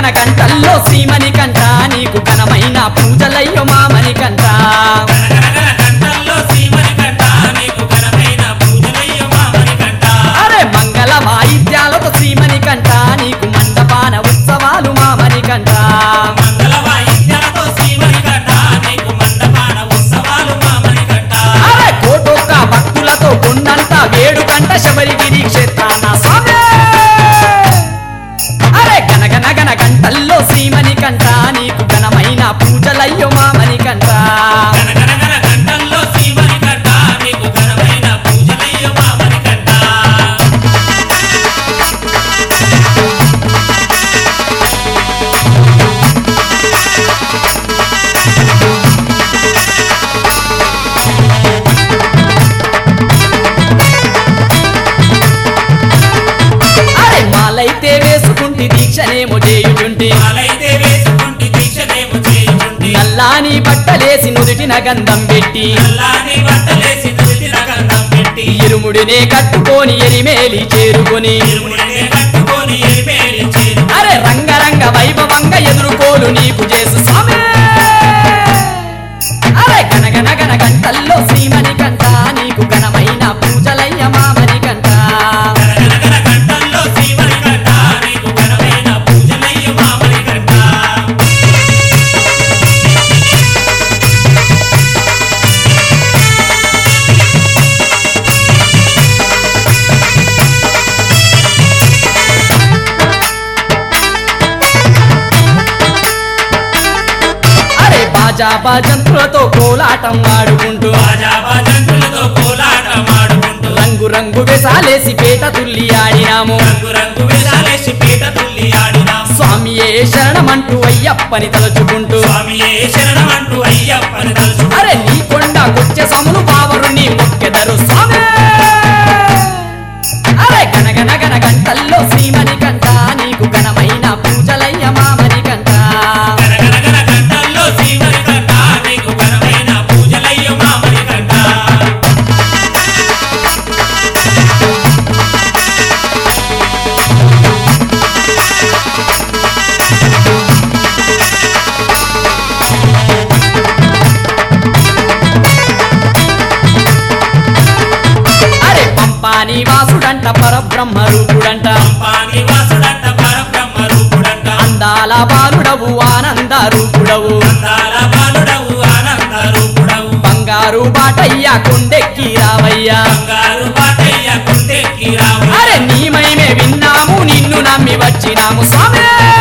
గన గంటల్లో శ్రీమణి కంట నీకు ఘనమైన పూజలయ్యో మామని కంట గనగనగన గంటల్లో శ్రీమణి కంట నీకు ఘనమైన పూజలయ్య మామని కంట అరే మంగళ వాయిద్యాలతో శ్రీమణి కంట నీకు మండపాన ఉత్సవాలు మామని కంట మంగళ వాయిద్యాలతో శ్రీమణి కంట నీకు మండపాన ఉత్సవాలు మామని కంట అరే కోటొక్క భక్తులతో కొండంత వేడుకంట శబరిగిరి క్షేత్రాన స్వామి అరే గనగన గన గంటల్లో శ్రీమణి కంట నీకు ఘనమైన పూజలయ్యో మామని కంట గనగనగన గంటల్లో శ్రీమణి కంట నీకు ఘనమైన పూజలయ్య మామని కంట అరే మాలైతే వేసుకుంటి దీక్షనేమో చేయుచుంటి మాలైతే వేసుకుంటి దీక్షనేమో చేయుచుంటి నల్లాని బట్టలేసి నుదుటిన గంధం పెట్టి నల్లాని బట్టలేసి నుదిటిన గంధం పెట్టి ఇరుముడినే కట్టుకొని ఎరిమేలి చేరుకొని ఇరుముడినే కట్టుకొని ఎరిమేలి చేరు అరే రంగరంగ వైభవంగా ఎదుర్కోలు నీకు చేసు స్వామి అరే గనగన గన గంటల్లో శ్రీమణి కంట నీకు ఘనమైన పూజలయ్య మామని కంట గనగనగన గంటల్లో శ్రీమణి కంట నీకు ఘనమైన పూజలయ్య మామని కంట అరే బాజా బాజంతులతో కోలాటం ఆడుకుంటూ బాజా బాజంతులతో కోలాటమాడుకుంటూ రంగు రంగు వేసాలేసి పేట తుల్లి ఆడినాము రంగు రంగు వేషాలేసి పీట తుల్లి ఆడినాం స్వామియే శరణమంటూ అయ్యప్పని తలుచుకుంటూ స్వామియే శరణమంటూ అయ్యప్పని తలుచు అరే నీ కొండ కొచ్చే సములు బావరు నీ మొక్కెదరు స్వామి అరే గనగన గన గంటల్లో శ్రీమణి కంట నీకు ఘనమైన పూజలయ్య మామని కంట గనగనగన గంటల్లో శ్రీమణి కంట నీకు ఘనమైన పూజలయ్య మామని కంట అరే పంపాని వాసుడంట పరబ్రహ్మ రూపుడంట పాని వాసుడంట పరబ్రహ్మ రూపుడంట అందాల బాలుడవు ఆనంద రూపుడవు అందాల బాలుడవు ఆనంద రూపుడవు బంగారు బాటయ్యా కొండెక్కి రావయ్యా బంగారు పాటయ్య కుందెక్కి రావు అరే నీ మహిమే విన్నాము నిన్ను నమ్మి వచ్చినాము స్వామి